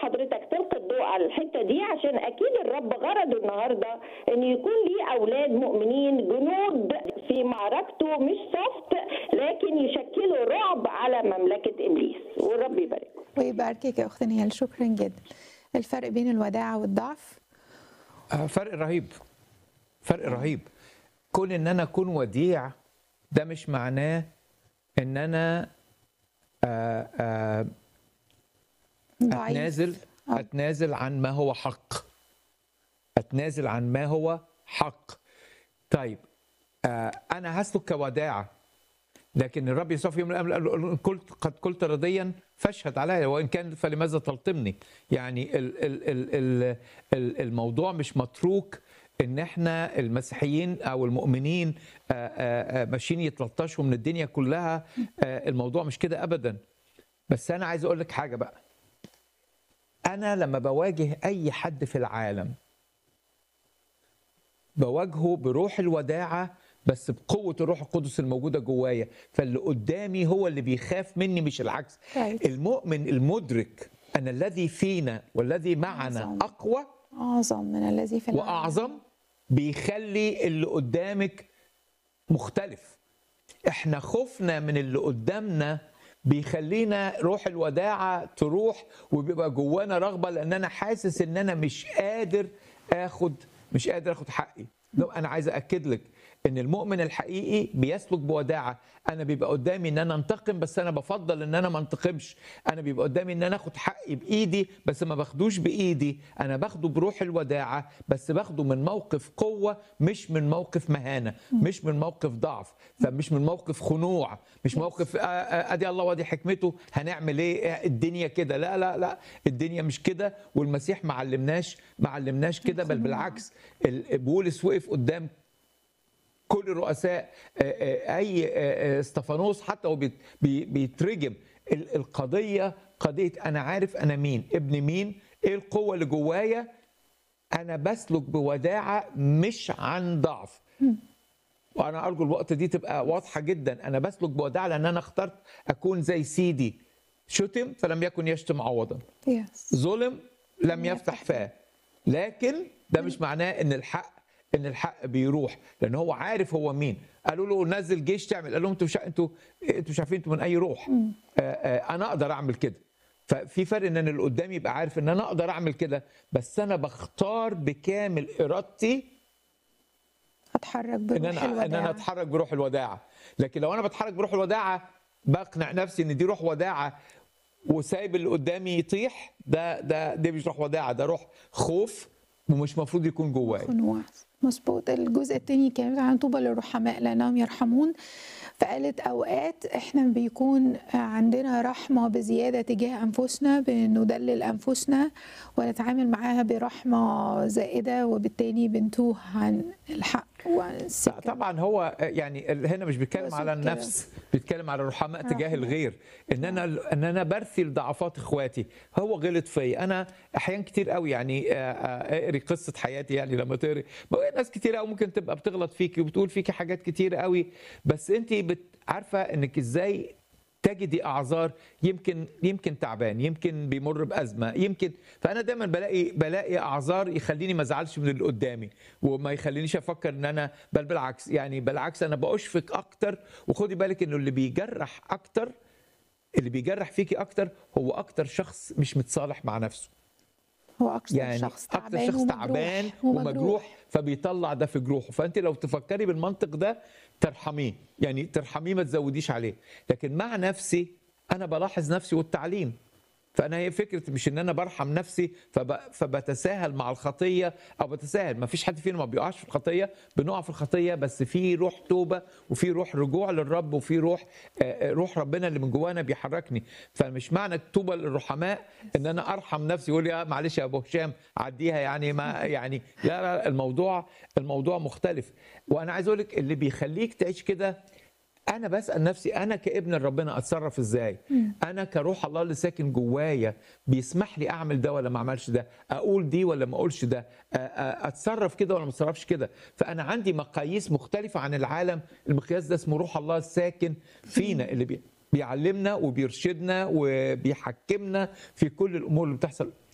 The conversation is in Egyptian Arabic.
حضرتك تلقي الضوء على الحته دي عشان اكيد الرب غرضه النهارده ان يكون ليه اولاد مؤمنين جنود في معركته مش صفت لكن يشكلوا رعب على مملكه ابليس والرب يبارك ويباركك يا اخت نيال شكرا جدا الفرق بين الوداعه والضعف آه، فرق رهيب فرق رهيب كون ان انا اكون وديع ده مش معناه ان انا آه، آه، ضعيف اتنازل آه. اتنازل عن ما هو حق اتنازل عن ما هو حق طيب آه، انا هسلك كوداعه لكن الرب يسوع في يوم من الايام قال له إن قلت قد قلت رضيا فاشهد علي وان كان فلماذا تلطمني يعني ال ال ال ال ال الموضوع مش متروك ان احنا المسيحيين او المؤمنين آه، آه، آه، ماشيين يتلطشوا من الدنيا كلها آه، الموضوع مش كده ابدا بس انا عايز اقول لك حاجه بقى انا لما بواجه اي حد في العالم بواجهه بروح الوداعه بس بقوه الروح القدس الموجوده جوايا فاللي قدامي هو اللي بيخاف مني مش العكس كويس. المؤمن المدرك ان الذي فينا والذي معنا أعظم. اقوى اعظم من الذي في العالم. واعظم بيخلي اللي قدامك مختلف احنا خوفنا من اللي قدامنا بيخلينا روح الوداعة تروح وبيبقى جوانا رغبة لأن أنا حاسس إن أنا مش قادر آخد مش قادر آخد حقي لو أنا عايز أكد لك إن المؤمن الحقيقي بيسلك بوداعة أنا بيبقى قدامي إن أنا أنتقم بس أنا بفضل إن أنا ما أنتقمش أنا بيبقى قدامي إن أنا آخد حقي بإيدي بس ما باخدوش بإيدي أنا باخده بروح الوداعة بس باخده من موقف قوة مش من موقف مهانة مش من موقف ضعف فمش من موقف خنوع مش موقف آه، آه، ادي الله وادي حكمته هنعمل ايه آه، الدنيا كده لا لا لا الدنيا مش كده والمسيح ما علمناش ما علمناش كده بل بالعكس ال- بولس وقف قدام كل الرؤساء آه، آه، اي آه، آه، استفانوس حتى هو بيت- بي- بيترجم ال- القضيه قضيه انا عارف انا مين ابن مين ايه القوه اللي جوايا انا بسلك بوداعه مش عن ضعف وانا ارجو الوقت دي تبقى واضحه جدا انا بسلك بوداعه لان انا اخترت اكون زي سيدي شتم فلم يكن يشتم عوضا يس ظلم لم يفتح فاه لكن ده مش معناه ان الحق ان الحق بيروح لان هو عارف هو مين قالوا له نزل جيش تعمل قال لهم انتوا مش انتوا انتوا مش عارفين انتوا من اي روح آه آه انا اقدر اعمل كده ففي فرق ان انا اللي قدامي يبقى عارف ان انا اقدر اعمل كده بس انا بختار بكامل ارادتي اتحرك ان بروح انا ان انا الوداع اتحرك بروح الوداعه لكن لو انا بتحرك بروح الوداعه بقنع نفسي ان دي روح وداعه وسايب اللي قدامي يطيح ده ده دي مش روح وداعه ده روح خوف ومش مفروض يكون جوايا خنوع مظبوط الجزء الثاني كان عن طوبى للرحماء لانهم يرحمون فقالت اوقات احنا بيكون عندنا رحمه بزياده تجاه انفسنا بندلل انفسنا ونتعامل معاها برحمه زائده وبالتالي بنتوه عن الحق وعن السكه طبعا هو يعني هنا مش بيتكلم بس على كده. النفس بيتكلم على الرحماء تجاه رحمة. الغير ان انا ان انا برثي لضعفات اخواتي هو غلط فيا انا احيان كتير قوي يعني آه، آه، اقري قصه حياتي يعني لما تقري بقى ناس كتير قوي ممكن تبقى بتغلط فيكي وبتقول فيكي حاجات كتير قوي بس انت بت- عارفه انك ازاي تجدي اعذار يمكن يمكن تعبان يمكن بيمر بازمه يمكن فانا دايما بلاقي بلاقي اعذار يخليني ما ازعلش من اللي قدامي وما يخلينيش افكر ان انا بل بالعكس يعني بالعكس انا باشفق اكتر وخدي بالك انه اللي بيجرح اكتر اللي بيجرح فيكي اكتر هو اكتر شخص مش متصالح مع نفسه هو اكثر يعني شخص اكتر تعبان شخص ومجروح تعبان ومجروح فبيطلع ده في جروحه فانت لو تفكري بالمنطق ده ترحميه يعني ترحميه ما تزوديش عليه لكن مع نفسي انا بلاحظ نفسي والتعليم فانا هي فكره مش ان انا برحم نفسي فب... فبتساهل مع الخطيه او بتساهل ما فيش حد فينا ما بيقعش في الخطيه بنقع في الخطيه بس في روح توبه وفي روح رجوع للرب وفي روح آه، آه، روح ربنا اللي من جوانا بيحركني فمش معنى التوبه للرحماء ان انا ارحم نفسي يقول لي آه معلش يا ابو هشام عديها يعني ما يعني لا لا الموضوع الموضوع مختلف وانا عايز اقول لك اللي بيخليك تعيش كده انا بسال نفسي انا كابن ربنا اتصرف ازاي انا كروح الله اللي ساكن جوايا بيسمح لي اعمل ده ولا ما اعملش ده اقول دي ولا ما اقولش ده أ- أ- اتصرف كده ولا ما اتصرفش كده فانا عندي مقاييس مختلفه عن العالم المقياس ده اسمه روح الله الساكن فينا اللي بي بيعلمنا وبيرشدنا وبيحكمنا في كل الامور اللي بتحصل